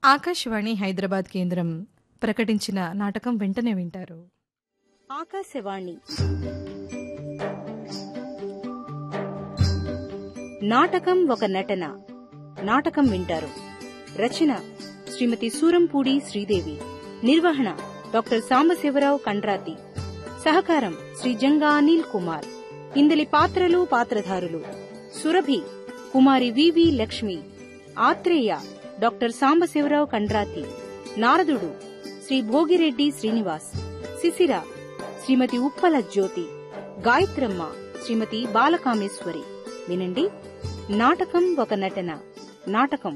ఆకాశవాణి హైదరాబాద్ కేంద్రం ప్రకటించిన నాటకం వెంటనే వింటారు ఆకాశవాణి నాటకం ఒక నటన నాటకం వింటారు రచన శ్రీమతి సూరంపూడి శ్రీదేవి నిర్వహణ డాక్టర్ సాంబశివరావు కండ్రాతి సహకారం శ్రీ జంగా అనిల్ కుమార్ ఇందలి పాత్రలు పాత్రధారులు సురభి కుమారి వివి లక్ష్మి ఆత్రేయ డాక్టర్ సాంబశివరావు కండ్రాతి నారదుడు శ్రీ భోగిరెడ్డి శ్రీనివాస్ శిశిర శ్రీమతి ఉప్పల జ్యోతి గాయత్రమ్మ శ్రీమతి బాలకామేశ్వరి వినండి నాటకం ఒక నటన నాటకం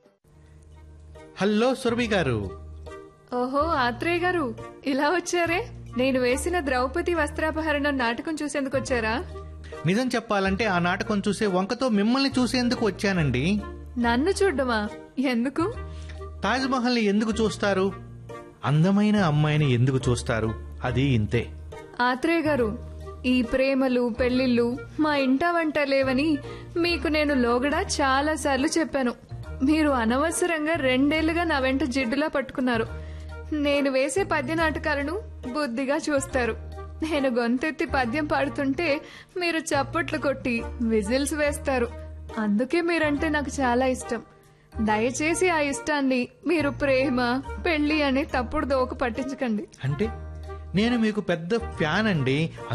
హలో సురభి గారు ఓహో ఆత్రేయ గారు ఇలా వచ్చారే నేను వేసిన ద్రౌపది వస్త్రాపహరణం నాటకం చూసేందుకు వచ్చారా నిజం చెప్పాలంటే ఆ నాటకం చూసే వంకతో మిమ్మల్ని చూసేందుకు వచ్చానండి నన్ను చూడ్డమా ఎందుకు తాజ్ మహల్ని ఎందుకు చూస్తారు అందమైన అమ్మాయిని ఎందుకు చూస్తారు అది ఇంతే ఆత్రేయ గారు ఈ ప్రేమలు పెళ్లిళ్ళు మా ఇంట వంట లేవని మీకు నేను లోగడ చాలా సార్లు చెప్పాను మీరు అనవసరంగా రెండేళ్లుగా నా వెంట జిడ్డులా పట్టుకున్నారు నేను వేసే పద్య నాటకాలను బుద్ధిగా చూస్తారు నేను గొంతెత్తి పద్యం పాడుతుంటే మీరు చప్పట్లు కొట్టి విజిల్స్ వేస్తారు అందుకే మీరంటే నాకు చాలా ఇష్టం దయచేసి ఆ ఇష్టాన్ని మీరు ప్రేమ పెళ్లి అని తప్పుడు దోక పట్టించకండి అంటే నేను మీకు పెద్ద ఫ్యాన్ అండి